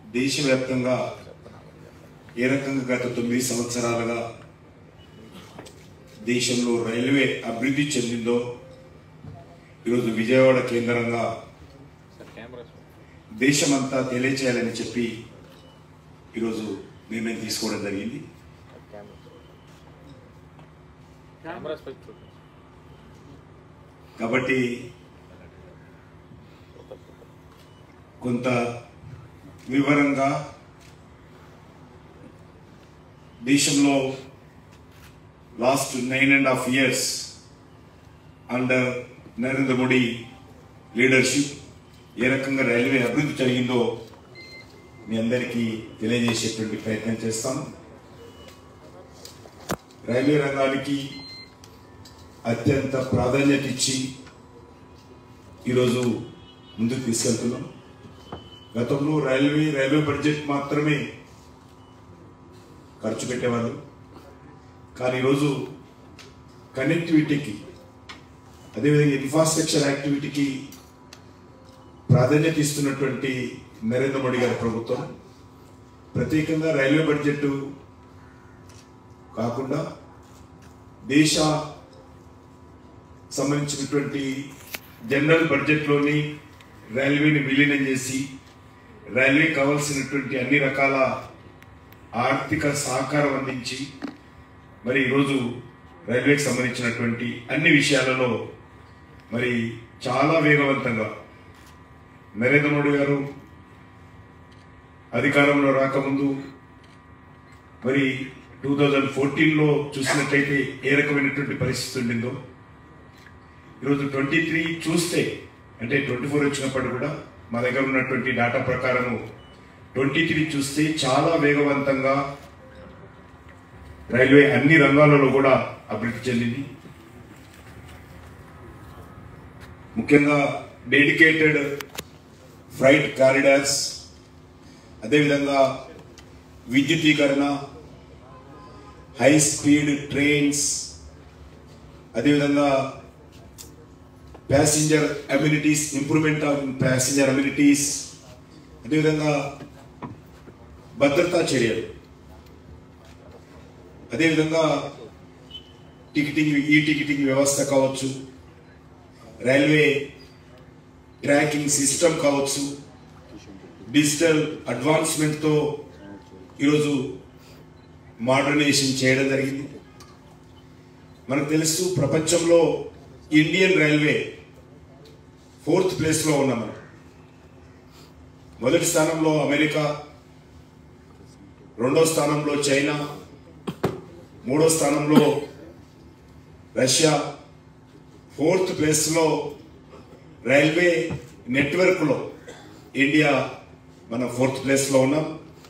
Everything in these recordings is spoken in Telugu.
దేశవ్యాప్తంగా ఏ రకంగా గత తొమ్మిది సంవత్సరాలుగా దేశంలో రైల్వే అభివృద్ధి చెందిందో ఈరోజు విజయవాడ కేంద్రంగా దేశమంతా తెలియచేయాలని చెప్పి ఈరోజు నిర్ణయం తీసుకోవడం జరిగింది కెమెరాస్ పైకి చూడండి కాబట్టి కొంత వివరంగా దేశంలో last nine and half years under Narendra Modi leadership ఏ రకంగా రైల్వే అభివృద్ధి జరిగిందో మీ అందరికీ తెలియజేసేటువంటి ప్రయత్నం చేస్తాం రైల్వే రంగానికి అత్యంత ప్రాధాన్యత ఇచ్చి ఈరోజు ముందుకు తీసుకెళ్తున్నాం గతంలో రైల్వే రైల్వే బడ్జెట్ మాత్రమే ఖర్చు పెట్టేవారు కానీ ఈరోజు కనెక్టివిటీకి అదేవిధంగా ఇన్ఫ్రాస్ట్రక్చర్ యాక్టివిటీకి ప్రాధాన్యత ఇస్తున్నటువంటి నరేంద్ర మోడీ గారి ప్రభుత్వం ప్రత్యేకంగా రైల్వే బడ్జెట్ కాకుండా దేశ సంబంధించినటువంటి జనరల్ బడ్జెట్లోని రైల్వేని విలీనం చేసి రైల్వే కావాల్సినటువంటి అన్ని రకాల ఆర్థిక సహకారం అందించి మరి ఈరోజు రైల్వేకి సంబంధించినటువంటి అన్ని విషయాలలో మరి చాలా వేగవంతంగా నరేంద్ర మోడీ గారు అధికారంలో రాకముందు మరి టూ థౌజండ్ ఫోర్టీన్లో చూసినట్లయితే ఏ రకమైనటువంటి పరిస్థితి ఉండిందో ఈరోజు ట్వంటీ త్రీ చూస్తే అంటే ట్వంటీ ఫోర్ వచ్చినప్పుడు కూడా మా దగ్గర ఉన్నటువంటి డేటా ప్రకారము ట్వంటీ త్రీ చూస్తే చాలా వేగవంతంగా రైల్వే అన్ని రంగాలలో కూడా అభివృద్ధి చెందింది ముఖ్యంగా డెడికేటెడ్ ఫ్రైట్ కారిడార్స్ అదేవిధంగా విద్యుదీకరణ హై స్పీడ్ ట్రైన్స్ అదేవిధంగా passenger amenities improvement of passenger amenities అదేవిధంగా భద్రతా చర్యలు అదేవిధంగా టికెటింగ్ ఈ టికెటింగ్ వ్యవస్థ కావచ్చు రైల్వే ట్రాకింగ్ సిస్టమ్ కావచ్చు డిజిటల్ అడ్వాన్స్మెంట్తో ఈరోజు మోడర్నైజేషన్ చేయడం జరిగింది మనకు తెలుసు ప్రపంచంలో ఇండియన్ రైల్వే ఫోర్త్ ప్లేస్లో ఉన్నాం మనం మొదటి స్థానంలో అమెరికా రెండో స్థానంలో చైనా మూడో స్థానంలో రష్యా ఫోర్త్ ప్లేస్లో రైల్వే నెట్వర్క్లో ఇండియా మన ఫోర్త్ ప్లేస్లో ఉన్నాం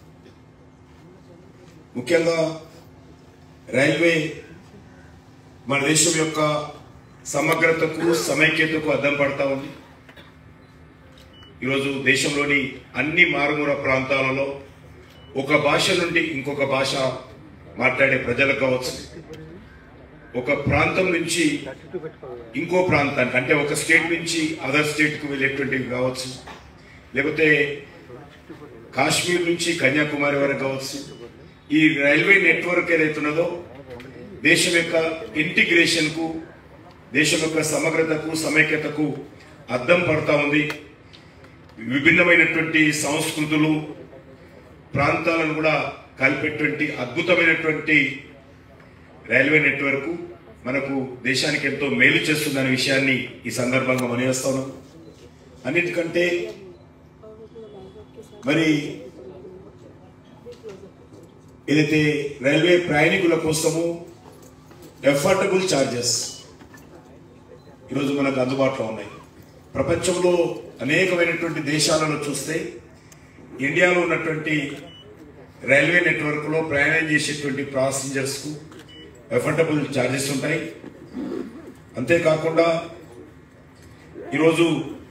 ముఖ్యంగా రైల్వే మన దేశం యొక్క సమగ్రతకు సమైక్యతకు అద్దం పడతా ఉంది ఈరోజు దేశంలోని అన్ని మారుమూల ప్రాంతాలలో ఒక భాష నుండి ఇంకొక భాష మాట్లాడే ప్రజలకు కావచ్చు ఒక ప్రాంతం నుంచి ఇంకో ప్రాంతానికి అంటే ఒక స్టేట్ నుంచి అదర్ స్టేట్కు వెళ్ళేటువంటివి కావచ్చు లేకపోతే కాశ్మీర్ నుంచి కన్యాకుమారి వరకు కావచ్చు ఈ రైల్వే నెట్వర్క్ ఏదైతున్నదో దేశం యొక్క ఇంటిగ్రేషన్ కు దేశం యొక్క సమగ్రతకు సమైక్యతకు అద్దం పడతా ఉంది విభిన్నమైనటువంటి సంస్కృతులు ప్రాంతాలను కూడా కలిపేటువంటి అద్భుతమైనటువంటి రైల్వే నెట్వర్క్ మనకు దేశానికి ఎంతో మేలు చేస్తుందనే విషయాన్ని ఈ సందర్భంగా మనవేస్తాను అన్నిటికంటే మరి ఏదైతే రైల్వే ప్రయాణికుల కోసము ఎఫర్టబుల్ ఛార్జెస్ ఈరోజు మనకు అందుబాటులో ఉన్నాయి ప్రపంచంలో అనేకమైనటువంటి దేశాలలో చూస్తే ఇండియాలో ఉన్నటువంటి రైల్వే నెట్వర్క్లో ప్రయాణం చేసేటువంటి ప్యాసింజర్స్కు ఎఫర్టబుల్ ఛార్జెస్ ఉంటాయి అంతేకాకుండా ఈరోజు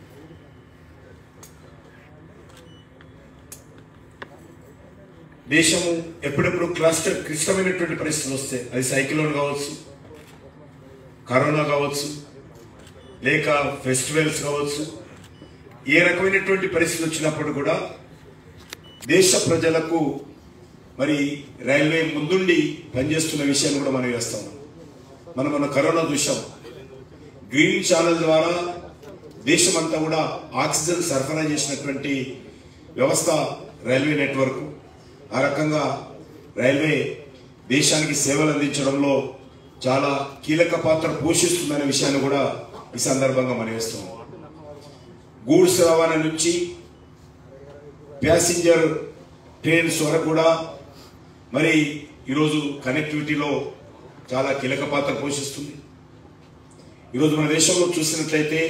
దేశము ఎప్పుడెప్పుడు క్లస్టర్ క్లిష్టమైనటువంటి పరిస్థితులు వస్తాయి అది సైక్లోన్ కావచ్చు కరోనా కావచ్చు లేక ఫెస్టివల్స్ కావచ్చు ఏ రకమైనటువంటి పరిస్థితులు వచ్చినప్పుడు కూడా దేశ ప్రజలకు మరి రైల్వే ముందుండి పనిచేస్తున్న విషయాన్ని కూడా మనం వేస్తాం మనం మన కరోనా చూసాం గ్రీన్ ఛానల్ ద్వారా దేశమంతా కూడా ఆక్సిజన్ సరఫరా చేసినటువంటి వ్యవస్థ రైల్వే నెట్వర్క్ ఆ రకంగా రైల్వే దేశానికి సేవలు అందించడంలో చాలా కీలక పాత్ర పోషిస్తుందనే విషయాన్ని కూడా ఈ సందర్భంగా మనవేస్తున్నాం గూడ్స్ రవాణా నుంచి ప్యాసింజర్ ట్రైన్స్ వరకు కూడా మరి ఈరోజు కనెక్టివిటీలో చాలా కీలక పాత్ర పోషిస్తుంది ఈరోజు మన దేశంలో చూసినట్లయితే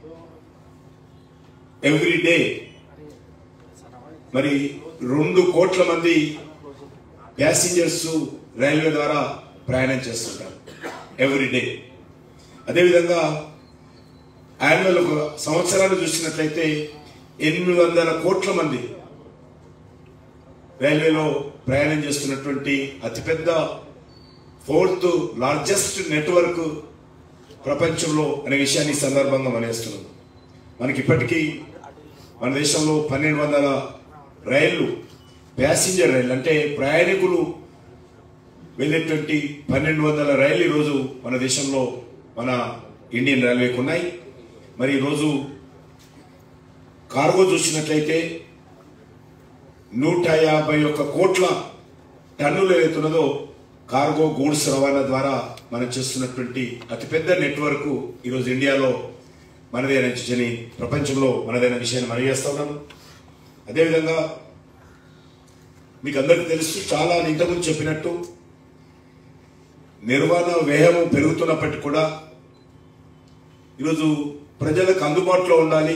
ఎవ్రీ డే మరి రెండు కోట్ల మంది ప్యాసింజర్స్ రైల్వే ద్వారా ప్రయాణం చేస్తుంటారు ఎవ్రీ డే అదేవిధంగా యాన్యువల్ ఒక సంవత్సరాలు చూసినట్లయితే ఎనిమిది వందల కోట్ల మంది రైల్వేలో ప్రయాణం చేస్తున్నటువంటి అతిపెద్ద ఫోర్త్ లార్జెస్ట్ నెట్వర్క్ ప్రపంచంలో అనే విషయాన్ని ఈ సందర్భంగా మనవేస్తున్నాం మనకి ఇప్పటికీ మన దేశంలో పన్నెండు వందల రైళ్లు ప్యాసింజర్ రైళ్ళు అంటే ప్రయాణికులు వెళ్ళేటువంటి పన్నెండు వందల రైళ్లు ఈరోజు మన దేశంలో మన ఇండియన్ రైల్వేకి ఉన్నాయి మరి ఈరోజు కార్గో చూసినట్లయితే నూట యాభై ఒక్క కోట్ల టన్నులు ఏదైతున్నదో కార్గో గూడ్స్ రవాణా ద్వారా మనం చేస్తున్నటువంటి అతిపెద్ద నెట్వర్క్ ఈరోజు ఇండియాలో మనదే అని ప్రపంచంలో మనదైన విషయాన్ని మనం చేస్తా ఉన్నాము అదేవిధంగా మీకు అందరికీ తెలుసు చాలా నేను ఇంతకుముందు చెప్పినట్టు నిర్వహణ వ్యయం పెరుగుతున్నప్పటికీ కూడా ఈరోజు ప్రజలకు అందుబాటులో ఉండాలి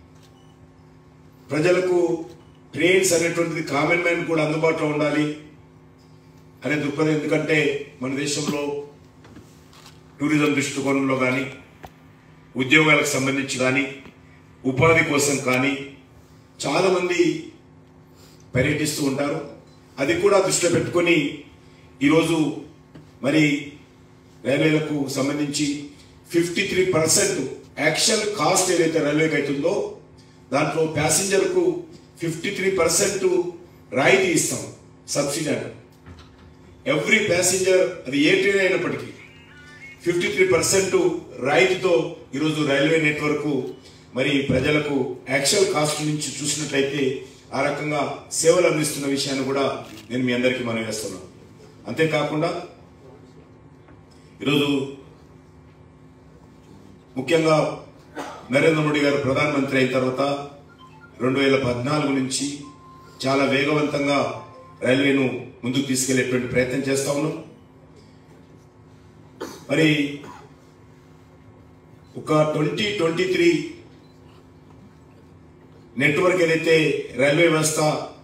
ప్రజలకు ట్రైన్స్ అనేటువంటిది కామన్ మ్యాన్ కూడా అందుబాటులో ఉండాలి అనే దృక్పథం ఎందుకంటే మన దేశంలో టూరిజం దృష్టికోణంలో కానీ ఉద్యోగాలకు సంబంధించి కానీ ఉపాధి కోసం కానీ చాలామంది పర్యటిస్తూ ఉంటారు అది కూడా దృష్టిలో పెట్టుకొని ఈరోజు మరి రైల్వేలకు సంబంధించి fifty three percent actual cost ఏదైతే రైల్వేకి అవుతుందో దాంట్లో ప్యాసింజర్కు ఫిఫ్టీ త్రీ పర్సెంట్ రాయితీ ఇస్తాం సబ్సిడీ అంటే ఎవ్రీ ప్యాసింజర్ అది ఏ ట్రైన్ అయినప్పటికీ ఫిఫ్టీ త్రీ పర్సెంట్ రాయితీతో ఈరోజు రైల్వే నెట్వర్క్ మరి ప్రజలకు యాక్చువల్ కాస్ట్ నుంచి చూసినట్లయితే ఆ రకంగా సేవలు అందిస్తున్న విషయాన్ని కూడా నేను మీ అందరికీ మనం వేస్తున్నాను అంతేకాకుండా ఈరోజు ముఖ్యంగా నరేంద్ర మోడీ గారు ప్రధానమంత్రి అయిన తర్వాత రెండు వేల పద్నాలుగు నుంచి చాలా వేగవంతంగా రైల్వేను ముందుకు తీసుకెళ్లేటువంటి ప్రయత్నం చేస్తా ఉన్నాం మరి ఒక ట్వంటీ ట్వంటీ త్రీ నెట్వర్క్ ఏదైతే రైల్వే వ్యవస్థ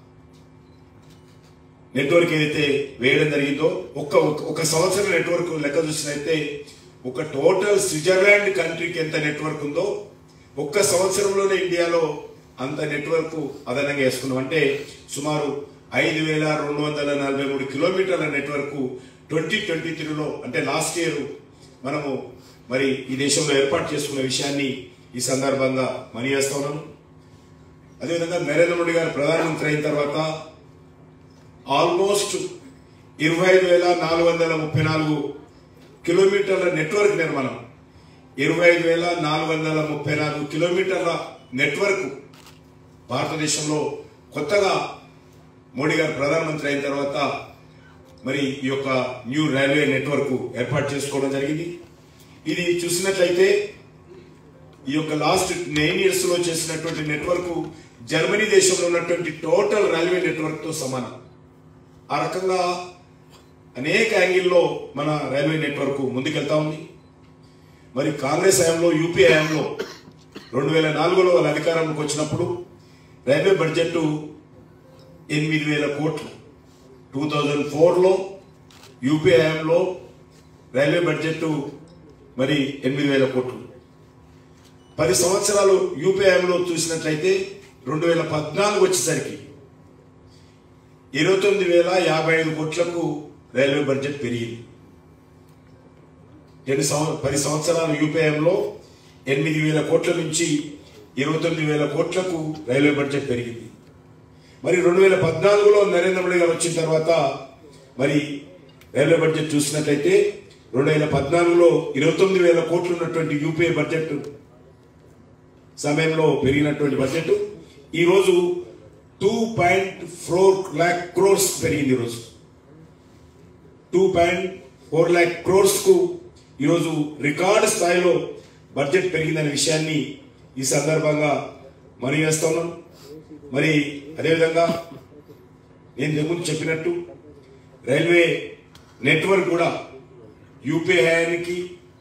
నెట్వర్క్ ఏదైతే వేయడం జరిగిందో ఒక ఒక సంవత్సరం నెట్వర్క్ లెక్క చూసినైతే ఒక టోటల్ స్విట్జర్లాండ్ కంట్రీకి ఎంత నెట్వర్క్ ఉందో ఒక్క సంవత్సరంలోనే ఇండియాలో అంత నెట్వర్క్ అదనంగా వేసుకున్నాం అంటే సుమారు ఐదు వేల రెండు వందల నలభై మూడు కిలోమీటర్ల నెట్వర్క్ ట్వంటీ ట్వంటీ త్రీలో అంటే లాస్ట్ ఇయర్ మనము మరి ఈ దేశంలో ఏర్పాటు చేసుకున్న విషయాన్ని ఈ సందర్భంగా మనీ చేస్తా ఉన్నాను అదేవిధంగా నరేంద్ర మోడీ గారు ప్రధానమంత్రి అయిన తర్వాత ఆల్మోస్ట్ ఇరవై ఐదు వేల నాలుగు వందల ముప్పై నాలుగు కిలోమీటర్ల నెట్వర్క్ నిర్మాణం ఇరవై ఐదు వేల నాలుగు వందల ముప్పై నాలుగు కిలోమీటర్ల నెట్వర్క్ భారతదేశంలో కొత్తగా మోడీ గారు ప్రధానమంత్రి అయిన తర్వాత మరి ఈ యొక్క న్యూ రైల్వే నెట్వర్క్ ఏర్పాటు చేసుకోవడం జరిగింది ఇది చూసినట్లయితే ఈ యొక్క లాస్ట్ నైన్ ఇయర్స్ లో చేసినటువంటి నెట్వర్క్ జర్మనీ దేశంలో ఉన్నటువంటి టోటల్ రైల్వే నెట్వర్క్ తో సమానం ఆ రకంగా అనేక యాంగిల్లో మన రైల్వే నెట్వర్క్ ముందుకెళ్తా ఉంది మరి కాంగ్రెస్ హయాంలో యూపీ హయాంలో రెండు వేల నాలుగులో వాళ్ళ అధికారంలోకి వచ్చినప్పుడు రైల్వే బడ్జెట్ ఎనిమిది వేల కోట్లు టూ థౌజండ్ ఫోర్లో యూపీ హయాంలో రైల్వే బడ్జెట్ మరి ఎనిమిది వేల కోట్లు పది సంవత్సరాలు యూపీఐలో చూసినట్లయితే రెండు వేల పద్నాలుగు వచ్చేసరికి ఇరవై తొమ్మిది వేల యాభై ఐదు కోట్లకు రైల్వే బడ్జెట్ పెరిగింది ఎన్ని సంవ- పది సంవత్సరాలు యూపీఐలో ఎనిమిది వేల కోట్ల నుంచి ఇరవై తొమ్మిది వేల కోట్లకు రైల్వే బడ్జెట్ పెరిగింది మరి రెండు వేల పద్నాలుగులో నరేంద్ర మోడీ గారు వచ్చిన తర్వాత మరి రైల్వే బడ్జెట్ చూసినట్లయితే రెండు వేల పద్నాలుగులో ఇరవై తొమ్మిది వేల కోట్లు ఉన్నటువంటి యూపీఏ బడ్జెట్ సమయంలో పెరిగినటువంటి బడ్జెట్ ఈరోజు two point four lakh crores పెరిగింది ఈరోజు two point four lakh crores కు ఈరోజు రికార్డు స్థాయిలో బడ్జెట్ పెరిగిందనే విషయాన్ని ఈ సందర్భంగా మనం చేస్తా ఉన్నాం మరి అదేవిధంగా నేను ఇంతకు ముందు చెప్పినట్టు రైల్వే నెట్వర్క్ కూడా యూపీఏ హయానికి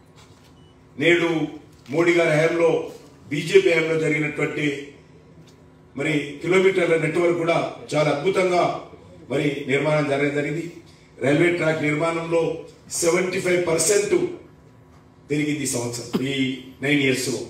నేడు మోడీ గారి హయాంలో బీజేపీ హయాంలో జరిగినటువంటి మరి కిలోమీటర్ల నెట్వర్క్ కూడా చాలా అద్భుతంగా మరి నిర్మాణం జరగడం జరిగింది రైల్వే ట్రాక్ నిర్మాణంలో సెవెంటీ ఫైవ్ పర్సెంట్ పెరిగింది ఈ సంవత్సరం ఈ నైన్ ఇయర్స్ లో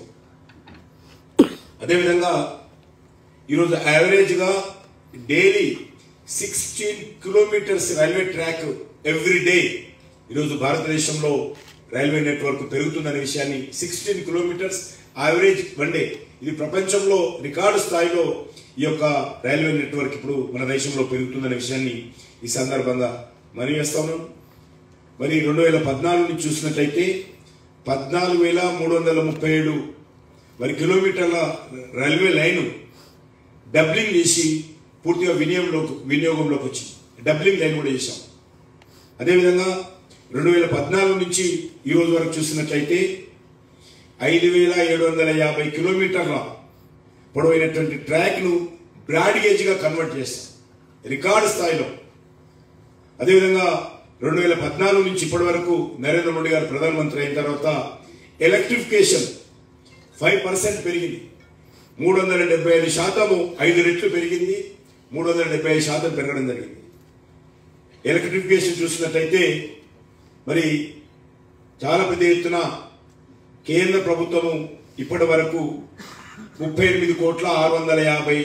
అదేవిధంగా ఈరోజు యావరేజ్ గా daily sixteen kilometres railway track every day ఈరోజు భారతదేశంలో రైల్వే నెట్వర్క్ పెరుగుతుందనే విషయాన్ని sixteen kilometres average one day ఇది ప్రపంచంలో రికార్డు స్థాయిలో ఈ యొక్క రైల్వే నెట్వర్క్ ఇప్పుడు మన దేశంలో పెరుగుతుందనే విషయాన్ని ఈ సందర్భంగా మనవి చేస్తా ఉన్నాం మరి రెండు వేల పద్నాలుగు నుంచి చూసినట్లయితే పద్నాలుగు వేల మూడు వందల ముప్పై ఏడు మరి కిలోమీటర్ల రైల్వే లైను డబ్లింగ్ చేసి పూర్తిగా వినియోగంలోకి వినియోగంలోకి వచ్చింది డబ్లింగ్ లైన్ కూడా చేశాం అదేవిధంగా రెండు వేల పద్నాలుగు నుంచి ఈ రోజు వరకు చూసినట్లయితే ఐదు వేల ఏడు వందల యాభై కిలోమీటర్ల పొడవైనటువంటి ట్రాక్ ను బ్రాడ్ గేజ్ గా కన్వర్ట్ చేస్తాం రికార్డు స్థాయిలో అదేవిధంగా రెండు వేల పద్నాలుగు నుంచి ఇప్పటి వరకు నరేంద్ర మోడీ గారు ప్రధానమంత్రి అయిన తర్వాత ఎలక్ట్రిఫికేషన్ ఫైవ్ పర్సెంట్ పెరిగింది మూడు వందల డెబ్బై ఐదు శాతము ఐదు రెట్లు పెరిగింది మూడు వందల డెబ్బై ఐదు శాతం పెరగడం జరిగింది ఎలక్ట్రిఫికేషన్ చూసినట్లయితే మరి చాలా పెద్ద ఎత్తున కేంద్ర ప్రభుత్వము ఇప్పటి వరకు ముప్పై ఎనిమిది కోట్ల ఆరు వందల యాభై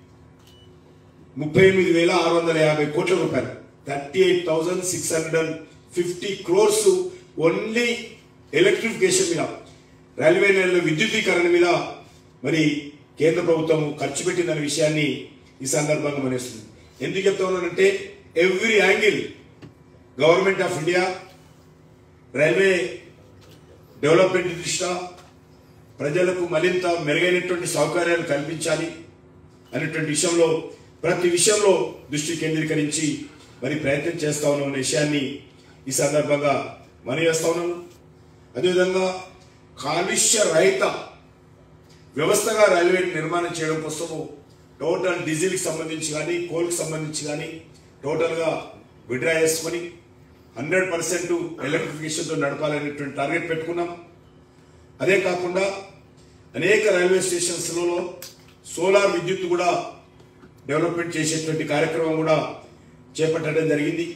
ముప్పై ఎనిమిది వేల ఆరు వందల యాభై కోట్ల రూపాయలు thirty eight thousand six hundred and fifty crores only electrification మీద రైల్వే లైన్ల విద్యుదీకరణ మీద మరి కేంద్ర ప్రభుత్వం ఖర్చు పెట్టిందనే విషయాన్ని ఈ సందర్భంగా మనిస్తుంది ఎందుకు చెప్తా ఉన్నానంటే every angle government of India railway development దృష్ట్యా ప్రజలకు మరింత మెరుగైనటువంటి సౌకర్యాలు కల్పించాలి అనేటువంటి విషయంలో ప్రతి విషయంలో దృష్టి కేంద్రీకరించి మరి ప్రయత్నం చేస్తా ఉన్నాం అనే విషయాన్ని ఈ సందర్భంగా మనం చేస్తా ఉన్నాము అదేవిధంగా కాలుష్య రహిత వ్యవస్థగా రైల్వే నిర్మాణం చేయడం కోసము టోటల్ డీజిల్కి సంబంధించి కానీ కోల్కి సంబంధించి కానీ టోటల్గా విడ్రా చేసుకొని హండ్రెడ్ పర్సెంట్ ఎలక్ట్రిఫికేషన్తో నడపాలనేటువంటి టార్గెట్ పెట్టుకున్నాం అదే కాకుండా అనేక రైల్వే స్టేషన్స్లలో సోలార్ విద్యుత్ కూడా డెవలప్మెంట్ చేసేటువంటి కార్యక్రమం కూడా చేపట్టడం జరిగింది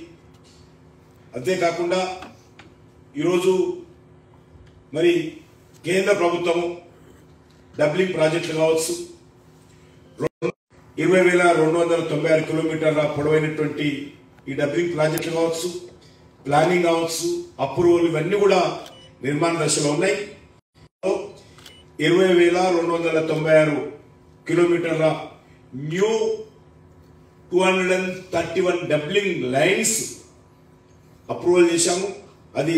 అంతేకాకుండా ఈరోజు మరి కేంద్ర ప్రభుత్వము డబ్లింగ్ ప్రాజెక్టులు కావచ్చు ఇరవై వేల రెండు వందల తొంభై ఆరు కిలోమీటర్ల పొడవైనటువంటి ఈ డబ్లింగ్ ప్రాజెక్టులు కావచ్చు ప్లానింగ్ కావచ్చు అప్రూవల్ ఇవన్నీ కూడా నిర్మాణ దశలో ఉన్నాయి ఇరవై వేల రెండు వందల తొంభై ఆరు కిలోమీటర్ల new two hundred and thirty one doubling lines approval చేశాము అది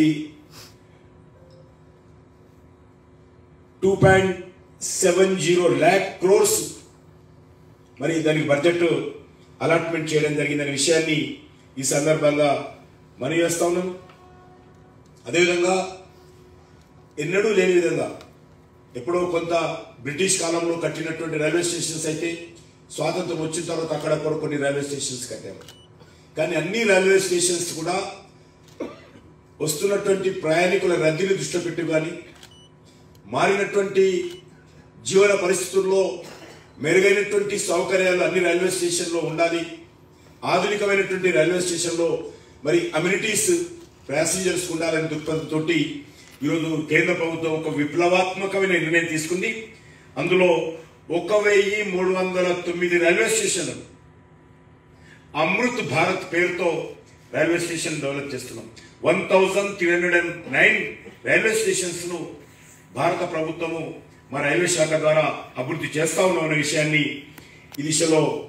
two point seven zero lakh crores మరి దానికి బడ్జెట్ అలాట్మెంట్ చేయడం జరిగిందనే విషయాన్ని ఈ సందర్భంగా మనం చేస్తా ఉన్నాం అదేవిధంగా ఎన్నడూ లేని విధంగా ఎప్పుడో కొంత బ్రిటిష్ కాలంలో కట్టినటువంటి రైల్వే స్టేషన్స్ అయితే స్వాతంత్రం వచ్చిన తర్వాత అక్కడ కొన్ని రైల్వే స్టేషన్స్ కట్టాము కానీ అన్ని రైల్వే స్టేషన్స్ కూడా వస్తున్నటువంటి ప్రయాణికుల రద్దీని దృష్టిలో పెట్టి కానీ మారినటువంటి జీవన పరిస్థితుల్లో మెరుగైనటువంటి సౌకర్యాలు అన్ని రైల్వే స్టేషన్లో ఉండాలి ఆధునికమైనటువంటి రైల్వే స్టేషన్లో మరి అమ్యూనిటీస్ ప్యాసింజర్స్ ఉండాలని దృక్పథంతో ఈరోజు కేంద్ర ప్రభుత్వం ఒక విప్లవాత్మకమైన నిర్ణయం తీసుకుంది అందులో ఒక వెయ్యి మూడు వందల తొమ్మిది రైల్వే స్టేషన్లు అమృత్ భారత్ పేరుతో రైల్వే స్టేషన్ డెవలప్ చేస్తున్నాం one thousand three hundred and nine railway stations ను భారత ప్రభుత్వము మా రైల్వే శాఖ ద్వారా అభివృద్ధి చేస్తా ఉన్నాం అనే విషయాన్ని ఈ దిశలో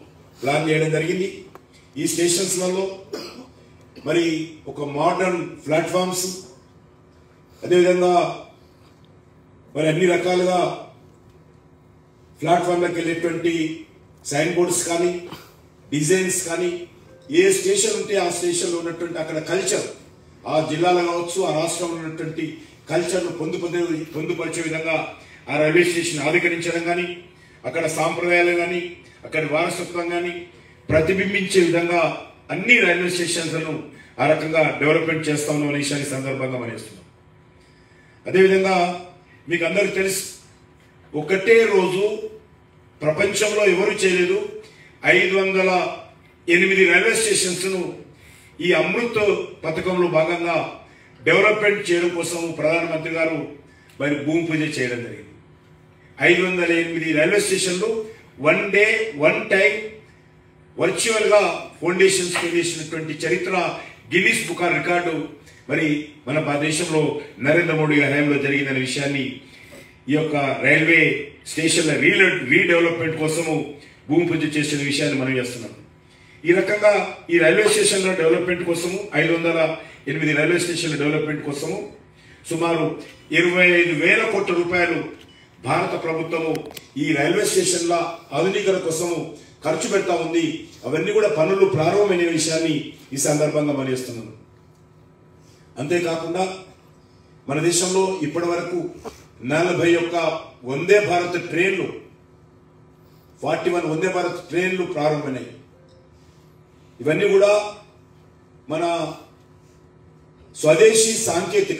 ప్లాన్ చేయడం జరిగింది ఈ స్టేషన్స్లలో మరి ఒక మోడర్న్ ప్లాట్ఫామ్స్ అదేవిధంగా మరి అన్ని రకాలుగా ప్లాట్ఫామ్లకు వెళ్ళేటువంటి సైన్ బోర్డ్స్ కానీ డిజైన్స్ కానీ ఏ స్టేషన్ ఉంటే ఆ స్టేషన్లో ఉన్నటువంటి అక్కడ కల్చర్ ఆ జిల్లాలో కావచ్చు ఆ రాష్ట్రంలో ఉన్నటువంటి కల్చర్ను పొందుపొందే పొందుపరిచే విధంగా ఆ రైల్వే స్టేషన్ ఆధీకరించడం కానీ అక్కడ సాంప్రదాయాలు కానీ అక్కడి వారసత్వం కానీ ప్రతిబింబించే విధంగా అన్ని రైల్వే స్టేషన్లను ఆ రకంగా డెవలప్మెంట్ చేస్తామన్న అనే విషయాన్ని ఈ సందర్భంగా మనస్తున్నాం అదేవిధంగా మీకు అందరికి తెలుసు ఒకటే రోజు ప్రపంచంలో ఎవరు చేయలేదు ఐదు వందల ఎనిమిది రైల్వే స్టేషన్స్ ను ఈ అమృత్ పథకంలో భాగంగా డెవలప్మెంట్ చేయడం కోసం ప్రధానమంత్రి గారు మరి భూమి పూజ చేయడం జరిగింది ఐదు వందల ఎనిమిది రైల్వే స్టేషన్లు one day one time virtual గా ఫౌండేషన్స్ వేసినటువంటి చరిత్ర గిన్నిస్ బుక్ ఆఫ్ రికార్డు మరి మన భా- దేశంలో నరేంద్ర మోడీ గారి హయాంలో జరిగిందనే విషయాన్ని ఈ యొక్క రైల్వే స్టేషన్ల రీల రీడెవలప్మెంట్ కోసము భూమి పూజ చేసిన విషయాన్ని మనం చేస్తున్నాం ఈ రకంగా ఈ రైల్వే స్టేషన్ల డెవలప్మెంట్ కోసము ఐదు వందల ఎనిమిది రైల్వే స్టేషన్ల డెవలప్మెంట్ కోసము సుమారు ఇరవై ఐదు వేల కోట్ల రూపాయలు భారత ప్రభుత్వము ఈ రైల్వే స్టేషన్ల ఆధునీకరణ కోసము ఖర్చు పెడతా ఉంది అవన్నీ కూడా పనులు ప్రారంభమైన విషయాన్ని ఈ సందర్భంగా మనీస్తున్నాను అంతేకాకుండా మన దేశంలో ఇప్పటి వరకు నలభై ఒక్క వందే భారత్ ట్రైన్లు ఫార్టీ వన్ వందే భారత్ ట్రైన్లు ప్రారంభమైనాయి ఇవన్నీ కూడా మన స్వదేశీ సాంకేతిక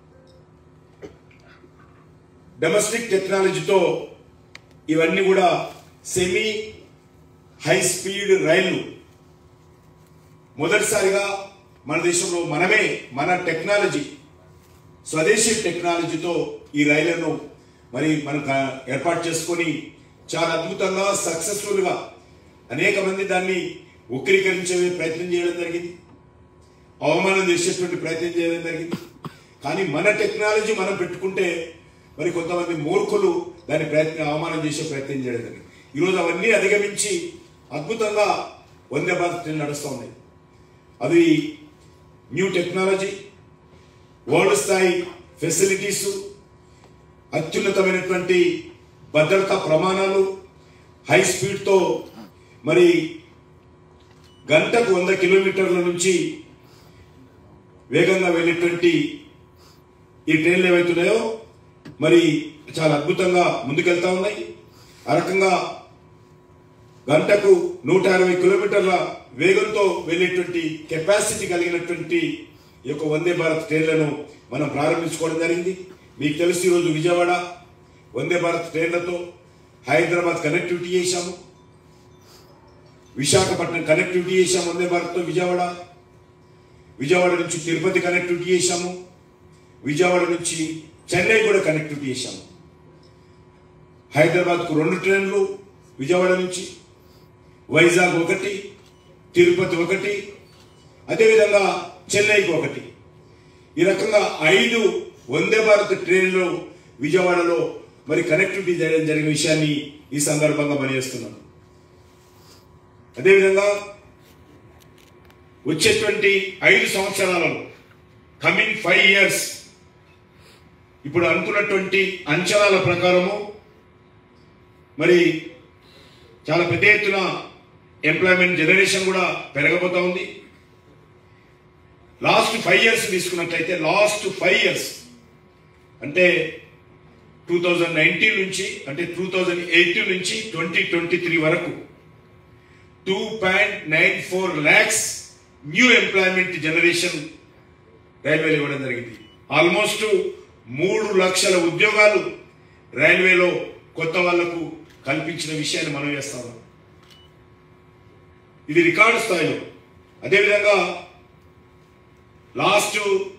డొమెస్టిక్ టెక్నాలజీతో ఇవన్నీ కూడా సెమీ హై స్పీడ్ రైళ్లు మొదటిసారిగా మన దేశంలో మనమే మన టెక్నాలజీ స్వదేశీ టెక్నాలజీతో ఈ రైళ్లను మరి మనం క- ఏర్పాటు చేసుకొని చాలా అద్భుతంగా సక్సెస్ఫుల్ గా అనేక మంది దాన్ని వక్రీకరించే ప్రయత్నం చేయడం జరిగింది అవమానం చేసేటువంటి ప్రయత్నం చేయడం జరిగింది కానీ మన టెక్నాలజీ మనం పెట్టుకుంటే మరి కొంతమంది మూర్ఖులు దాని ప్రయత్నం అవమానం చేసే ప్రయత్నం చేయడం జరిగింది ఈరోజు అవన్నీ అధిగమించి అద్భుతంగా వందే భారత్ ట్రైన్ నడుస్తూ ఉన్నాయి అది న్యూ టెక్నాలజీ వరల్డ్ స్థాయి ఫెసిలిటీస్ అత్యున్నతమైనటువంటి భద్రతా ప్రమాణాలు హై స్పీడ్తో మరి గంటకు వంద కిలోమీటర్ల నుంచి వేగంగా వెళ్ళేటువంటి ఈ ట్రైన్లు ఏవైతున్నాయో మరి చాలా అద్భుతంగా ముందుకెళ్తా ఉన్నాయి ఆ రకంగా గంటకు నూట అరవై కిలోమీటర్ల వేగంతో వెళ్ళేటువంటి కెపాసిటీ కలిగినటువంటి ఈ యొక్క వందే భారత్ ట్రైన్లను మనం ప్రారంభించుకోవడం జరిగింది మీకు తెలుసు ఈరోజు విజయవాడ వందే భారత్ ట్రైన్లతో హైదరాబాద్ కనెక్టివిటీ చేశాము విశాఖపట్నం కనెక్టివిటీ చేశాము వందే భారత్తో విజయవాడ విజయవాడ నుంచి తిరుపతి కనెక్టివిటీ చేశాము విజయవాడ నుంచి చెన్నై కూడా కనెక్టివిటీ చేశాము హైదరాబాద్కు రెండు ట్రైన్లు విజయవాడ నుంచి వైజాగ్ ఒకటి తిరుపతి ఒకటి అదేవిధంగా చెన్నైకి ఒకటి ఈ రకంగా ఐదు వందే భారత్ ట్రైన్లు విజయవాడలో మరి కనెక్టివిటీ చేయడం జరిగిన విషయాన్ని ఈ సందర్భంగా మనయేస్తున్నాను అదేవిధంగా వచ్చేటువంటి ఐదు సంవత్సరాలలో కమింగ్ ఫైవ్ ఇయర్స్ ఇప్పుడు అనుకున్నటువంటి అంచనాల ప్రకారము మరి చాలా పెద్ద ఎత్తున ఎంప్లాయ్మెంట్ జనరేషన్ కూడా పెరగబోతా ఉంది లాస్ట్ ఫైవ్ ఇయర్స్ తీసుకున్నట్లయితే లాస్ట్ ఫైవ్ ఇయర్స్ అంటే టూ థౌజండ్ నైన్టీన్ నుంచి అంటే టూ థౌజండ్ ఎయిటీన్ నుంచి ట్వంటీ ట్వంటీ త్రీ వరకు two point nine four lakhs new employment generation రైల్వేలు ఇవ్వడం జరిగింది ఆల్మోస్ట్ మూడు లక్షల ఉద్యోగాలు రైల్వేలో కొత్త వాళ్లకు కల్పించిన విషయాన్ని మనం చేస్తా ఉన్నాం ఇది రికార్డు స్థాయిలో అదేవిధంగా లాస్ట్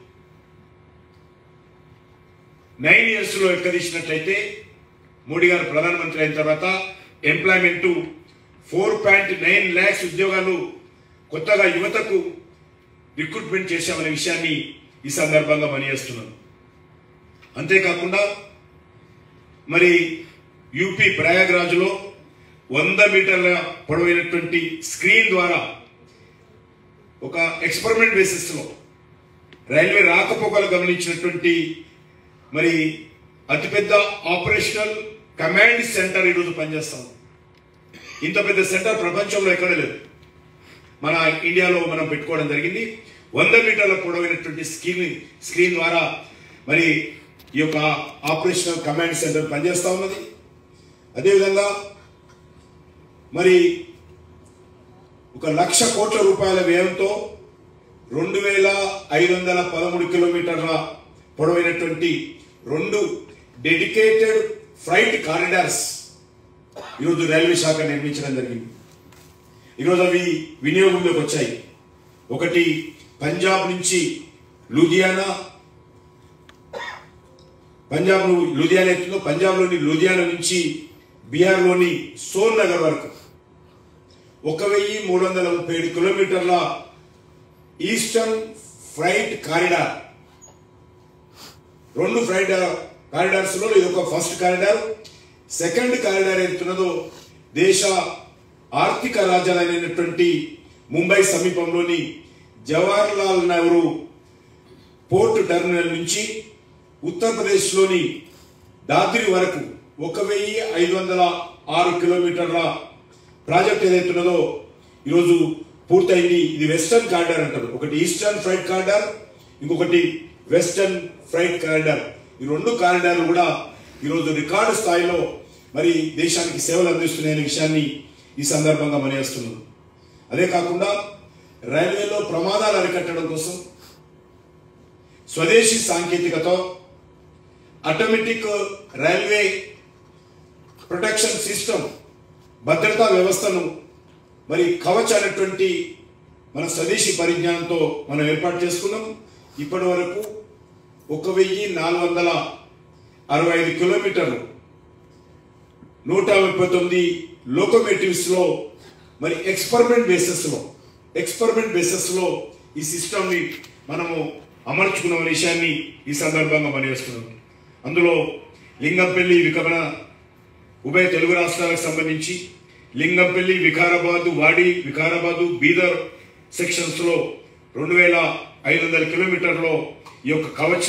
నైన్ ఇయర్స్ లో ఎక్క తీసినట్లయితే మోడీ గారు ప్రధానమంత్రి అయిన తర్వాత employment four point nine lakhs ఉద్యోగాలు కొత్తగా యువతకు రిక్రూట్మెంట్ చేశామనే విషయాన్ని ఈ సందర్భంగా పనిచేస్తున్నాను అంతేకాకుండా మరి యూపీ ప్రయాగ్రాజ్లో వంద మీటర్ల పొడవైనటువంటి స్క్రీన్ ద్వారా ఒక ఎక్స్పెరిమెంట్ బేసిస్ లో రైల్వే రాకపోకలు గమనించినటువంటి మరి అతిపెద్ద ఆపరేషనల్ కమాండ్ సెంటర్ ఈరోజు పనిచేస్తాం ఇంత పెద్ద సెంటర్ ప్రపంచంలో ఎక్కడ లేదు మన ఇండియాలో మనం పెట్టుకోవడం జరిగింది వంద మీటర్ల పొడవైనటువంటి స్క్రీన్ స్క్రీన్ ద్వారా మరి ఈ యొక్క ఆపరేషనల్ కమాండ్ సెంటర్ పనిచేస్తా ఉన్నది అదేవిధంగా మరి ఒక లక్ష కోట్ల రూపాయల వ్యయంతో రెండు వేల ఐదు వందల పదమూడు కిలోమీటర్ల పొడవైనటువంటి రెండు డెడికేటెడ్ ఫ్లైట్ కారిడార్స్ ఈరోజు రైల్వే శాఖ నిర్మించడం జరిగింది ఈరోజు అవి వినియోగంలోకి వచ్చాయి ఒకటి పంజాబ్ నుంచి లూధియానా పంజాబ్ లూధియానా ఎత్తుందో పంజాబ్లోని లూధియానా నుంచి బీహార్లోని సోన్ నగర్ వరకు ఒక వెయ్యి మూడు వందల ముప్పై ఏడు కిలోమీటర్ల ఈస్టర్న్ ఫ్లైట్ కారిడార్ రెండు ఫ్లైట్ కారిడార్స్ లో ఇది ఒక ఫస్ట్ కారిడార్ సెకండ్ కారిడార్ ఏతున్నదో దేశ ఆర్థిక రాజధాని ముంబై సమీపంలోని Jawaharlal Nehru port terminal నుంచి ఉత్తరప్రదేశ్లోని దాద్రి వరకు ఒక వెయ్యి ఐదు వందల ఆరు కిలోమీటర్ల ప్రాజెక్ట్ ఏదైతున్నదో ఈరోజు పూర్తయింది ఇది వెస్టర్న్ కారిడార్ అంటారు ఒకటి ఈస్టర్న్ ఫ్రైట్ కారిడార్ ఇంకొకటి వెస్టర్న్ ఫ్రైట్ కారిడార్ ఈ రెండు కారిడార్లు కూడా ఈరోజు రికార్డు స్థాయిలో మరి దేశానికి సేవలు అందిస్తున్నాయనే విషయాన్ని ఈ సందర్భంగా మనయేస్తున్నాం అదే కాకుండా రైల్వేలో ప్రమాదాలు అరికట్టడం కోసం స్వదేశీ సాంకేతికతో ఆటోమేటిక్ రైల్వే ప్రొటెక్షన్ సిస్టమ్ భద్రతా వ్యవస్థను మరి కవచ్ అనేటువంటి మన స్వదేశీ పరిజ్ఞానంతో మనం ఏర్పాటు చేసుకున్నాం ఇప్పటి వరకు ఒక వెయ్యి నాలుగు వందల అరవై ఐదు కిలోమీటర్లు నూట ముప్పై తొమ్మిది లోకోమేటివ్స్ లో మరి ఎక్స్పెరిమెంట్ బేసిస్ లో ఎక్స్పెరిమెంట్ బేసిస్ లో ఈ సిస్టమ్ ని మనము అమర్చుకున్న విషయాన్ని ఈ సందర్భంగా మనవేస్తున్నాం అందులో లింగంపల్లి వికమన ఉభయ తెలుగు రాష్ట్రాలకు సంబంధించి లింగంపల్లి వికారాబాద్ వాడి వికారాబాదు బీదర్ సెక్షన్స్ లో రెండు వేల ఐదు వందల కిలోమీటర్లో ఈ యొక్క కవచ్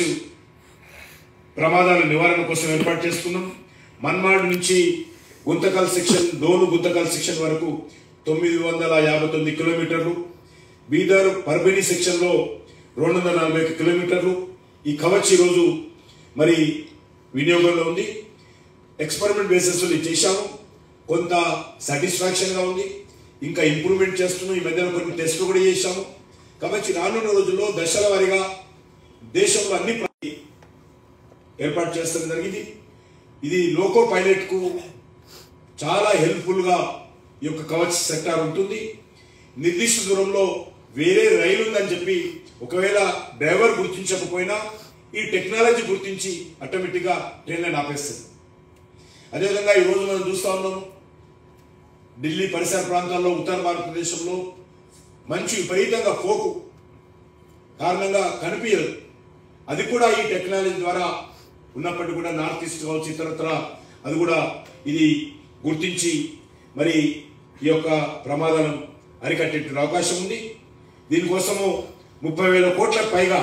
ప్రమాదాల నివారణ కోసం ఏర్పాటు చేసుకున్నాం మన్మాడ్ నుంచి గుంతకల్ సెక్షన్ డోను గుంతకల్ సెక్షన్ వరకు తొమ్మిది వందల యాభై తొమ్మిది కిలోమీటర్లు బీదర్ పర్బిని సెక్షన్లో రెండు వందల నలభై ఒక్క కిలోమీటర్లు ఈ కవచ్ ఈరోజు మరి వినియోగంలో ఉంది ఎక్స్పెరిమెంట్ బేసిస్ లో ఇది చేశాము కొంత సాటిస్ఫాక్షన్ గా ఉంది ఇంకా ఇంప్రూవ్మెంట్ చేస్తున్నాం ఈ మధ్యన కొన్ని టెస్టులు కూడా చేశాము కాబట్టి రానున్న రోజుల్లో దశల వారీగా దేశంలో అన్ని ప్రా- ఏర్పాటు చేస్తడం జరిగింది ఇది లోకో పైలట్ కు చాలా హెల్ప్ఫుల్ గా ఈ యొక్క కవచ్ సెక్టార్ ఉంటుంది నిర్దిష్ట దూరంలో వేరే రైలు ఉందని చెప్పి ఒకవేళ డ్రైవర్ గుర్తించకపోయినా ఈ టెక్నాలజీ గుర్తించి ఆటోమేటిక్ గా ట్రైన్ ఆపేస్తుంది అదేవిధంగా ఈ రోజు మనం చూస్తా ఉన్నాం ఢిల్లీ పరిసర ప్రాంతాల్లో ఉత్తర భారతదేశంలో మంచు విపరీతంగా పోకు కారణంగా కనిపించదు అది కూడా ఈ టెక్నాలజీ ద్వారా ఉన్నప్పటికీ కూడా నార్త్ ఈస్ట్ కావచ్చు ఇతరత్ర అది కూడా ఇది గుర్తించి మరి ఈ యొక్క ప్రమాదాలను అరికట్టే అవకాశం ఉంది దీనికోసము ముప్పై వేల కోట్ల పైగా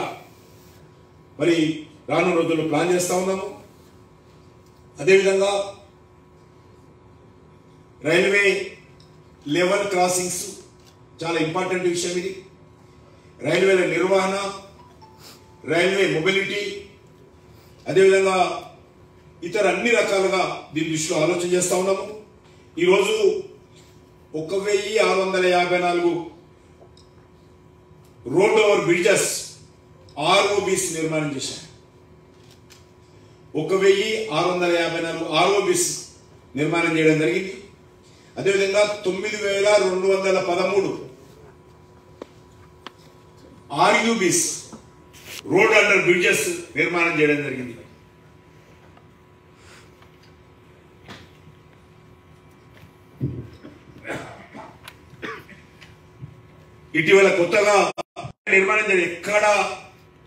మరి రానున్న రోజుల్లో ప్లాన్ చేస్తా ఉన్నాము అదేవిధంగా రైల్వే లెవెల్ క్రాసింగ్స్ చాలా ఇంపార్టెంట్ విషయం ఇది రైల్వేల నిర్వహణ రైల్వే మొబిలిటీ అదేవిధంగా ఇతర అన్ని రకాలుగా దీని దృష్టిలో ఆలోచన చేస్తా ఉన్నాము ఈరోజు ఒక వెయ్యి ఆరు వందల యాభై నాలుగు రోడ్ ఓవర్ బ్రిడ్జెస్ ఆర్ఓబిస్ నిర్మాణం చేశారు ఒక వెయ్యి ఆరు వందల యాభై నాలుగు ఆర్ఓబిస్ నిర్మాణం చేయడం జరిగింది అదేవిధంగా తొమ్మిది వేల రెండు వందల పదమూడు ఆర్యూబిస్ రోడ్ అండర్ బ్రిడ్జెస్ నిర్మాణం చేయడం జరిగింది ఇటీవల కొత్తగా నిర్మాణం జరిగింది ఎక్కడ